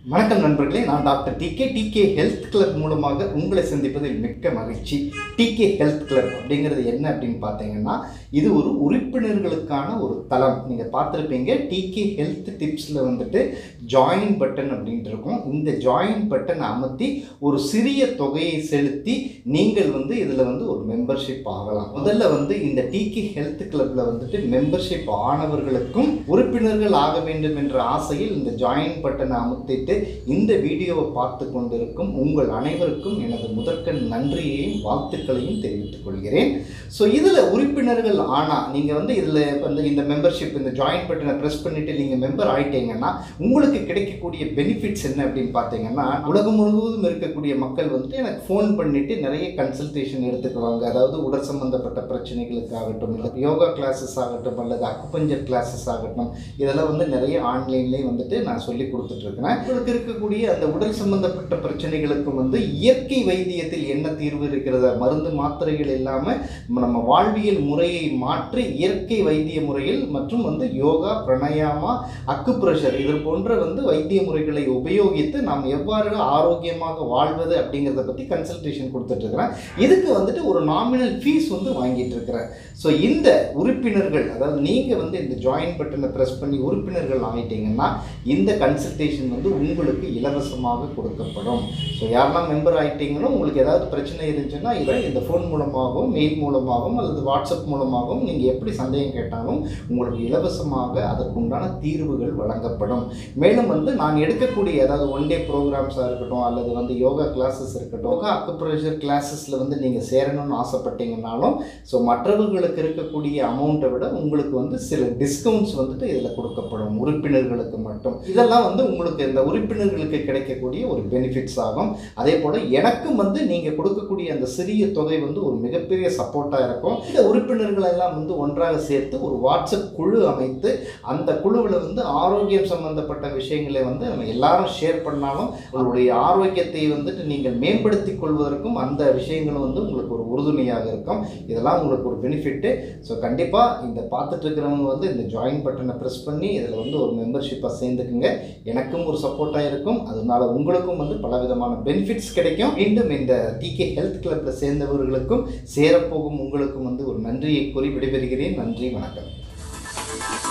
வணக்கம் நண்பர்களே நான் doctor TK TK health club மூலமாக உங்களை சந்திப்பதில் மிக்க மகிழ்ச்சி டிகே ஹெல்த் கிளப் அப்படிங்கிறது என்ன அப்படின்னு பார்த்தீங்கன்னா இது ஒரு உறுப்பினர்களுக்கான ஒரு தளம் நீங்கள் பார்த்துருப்பீங்க டிகே ஹெல்த் டிப்ஸில் வந்துட்டு ஜாயின் பட்டன் அப்படின்ட்டு இருக்கும் இந்த ஜாயின் பட்டனை அமர்த்தி ஒரு சிறிய தொகையை செலுத்தி நீங்கள் வந்து இதில் வந்து ஒரு மெம்பர்ஷிப் ஆகலாம் முதல்ல வந்து இந்த டிகே ஹெல்த் கிளப்பில் வந்துட்டு மெம்பர்ஷிப் ஆனவர்களுக்கும் உறுப்பினர்கள் ஆக வேண்டும் என்ற ஆசையில் இந்த ஜாயின் பட்டனை அமுத்திட்டு இந்த வீடியோவை பார்த்து கொண்டிருக்கும் உங்கள் அனைவருக்கும் எனது முதற்கண் நன்றியையும் வாழ்த்துக்களையும் தெரிவித்துக் கொள்கிறேன் ஸோ இதில் உறுப்பினர்கள் ஆனால் நீங்கள் வந்து இதில் வந்து இந்த மெம்பர்ஷிப் இந்த ஜாயின் பட்டனை ப்ரெஸ் பண்ணிவிட்டு நீங்கள் மெம்பர் ஆயிட்டீங்கன்னா உங்களுக்கு கிடைக்கக்கூடிய பெனிஃபிட்ஸ் என்ன அப்படின்னு பார்த்தீங்கன்னா உலகம் முழுவதும் இருக்கக்கூடிய மக்கள் வந்துட்டு எனக்கு ஃபோன் பண்ணிவிட்டு நிறைய கன்சல்டேஷன் எடுத்துக்குவாங்க அதாவது உடல் சம்பந்தப்பட்ட பிரச்சனைகளுக்காகட்டும் இல்லை யோகா கிளாஸஸ் ஆகட்டும் அல்லது அக்குபஞ்சர் கிளாஸஸ் ஆகட்டும் இதெல்லாம் வந்து நிறைய ஆன்லைன்லேயே வந்துட்டு நான் சொல்லி கொடுத்துட்ருக்கிறேன் உங்களுக்கு இருக்கக்கூடிய அந்த உடல் சம்பந்தப்பட்ட பிரச்சனைகளுக்கும் வந்து இயற்கை வைத்தியத்தில் என்ன தீர்வு இருக்கிறதா மருந்து மாத்திரைகள் இல்லாமல் நம்ம வாழ்வியல் முறையை மாற்றி இயற்கை வைத்திய முறையில் மற்றும் வந்து யோகா பிரணயாமா அக்குப்ரெஷர் இது போன்ற வந்து வைத்திய முறைகளை உபயோகித்து நாம் எவ்வாறு ஆரோக்கியமாக வாழ்வது அப்படிங்கிறத பற்றி கன்சல்டேஷன் கொடுத்துட்ருக்கிறேன் இதுக்கு வந்துட்டு ஒரு நாமினல் ஃபீஸ் வந்து வாங்கிட்டு இருக்கிறேன் ஸோ இந்த உறுப்பினர்கள் அதாவது நீங்கள் வந்து இந்த ஜாயின் பட்டனை ப்ரெஸ் பண்ணி உறுப்பினர்கள் ஆகிட்டீங்கன்னா இந்த கன்சல்டேஷன் வந்து உங்களுக்கு இலவசமாக கொடுக்கப்படும் ஸோ யாரெல்லாம் மெம்பர் ஆகிட்டீங்களோ உங்களுக்கு ஏதாவது பிரச்சனை இருந்துச்சுன்னா இதை இந்த ஃபோன் மூலமாகவும் மெயில் மூலமாகவும் அல்லது வாட்ஸ்அப் மூலமாகவும் நீங்கள் எப்படி சந்தேகம் கேட்டாலும் உங்களுக்கு இலவசமாக அதற்குண்டான தீர்வுகள் வழங்கப்படும் மேலும் வந்து நான் எடுக்கக்கூடிய அதாவது ஒன் டே ப்ரோக்ராம்ஸாக இருக்கட்டும் அல்லது வந்து யோகா கிளாஸஸ் இருக்கட்டும் யோகா அக்குப்ரெஷர் கிளாஸஸில் வந்து நீங்கள் சேரணும்னு ஆசைப்பட்டீங்கன்னாலும் ஸோ மற்றவர்களுக்கு இருக்கக்கூடிய அமௌண்ட்டை விட உங்களுக்கு வந்து சில டிஸ்கவுண்ட்ஸ் வந்துட்டு இதில் கொடுக்கப்படும் உறுப்பினர்களுக்கு மட்டும் இதெல்லாம் வந்து உங்களுக்கு இந்த உறுப்பினர்களுக்கு கிடைக்கக்கூடிய ஒரு பெனிஃபிட்ஸ் ஆகும் அதே போல் எனக்கும் வந்து நீங்கள் கொடுக்கக்கூடிய அந்த சிறிய தொகை வந்து ஒரு மிகப்பெரிய சப்போர்ட்டாக இருக்கும் இந்த உறுப்பினர்கள் எல்லாம் வந்து ஒன்றாக சேர்த்து ஒரு வாட்ஸ்அப் குழு அமைத்து அந்த குழுவில் வந்து ஆரோக்கியம் சம்பந்தப்பட்ட விஷயங்களை வந்து நம்ம எல்லாரும் ஷேர் பண்ணாலும் உங்களுடைய ஆரோக்கியத்தை வந்துட்டு நீங்கள் மேம்படுத்திக் கொள்வதற்கும் அந்த விஷயங்களும் வந்து உங்களுக்கு ஒரு உறுதுணையாக இருக்கும் இதெல்லாம் உங்களுக்கு ஒரு பெனிஃபிட்டு ஸோ கண்டிப்பாக இந்த பார்த்துட்டு இருக்கிறவங்க வந்து இந்த ஜாயின் பட்டனை ப்ரெஸ் பண்ணி இதில் வந்து ஒரு மெம்பர்ஷிப்பாக சேர்ந்துக்குங்க எனக்கும் ஒரு சப்போர்ட்டாக இருக்கும் அதனால உங்களுக்கும் வந்து பல விதமான பெனிஃபிட்ஸ் கிடைக்கும் மீண்டும் இந்த டிகே ஹெல்த் கிளப்பில் சேர்ந்தவர்களுக்கும் சேரப்போகும் உங்களுக்கும் வந்து ஒரு நன்றியை கூறி விடைபெறுகிறேன் நன்றி வணக்கம்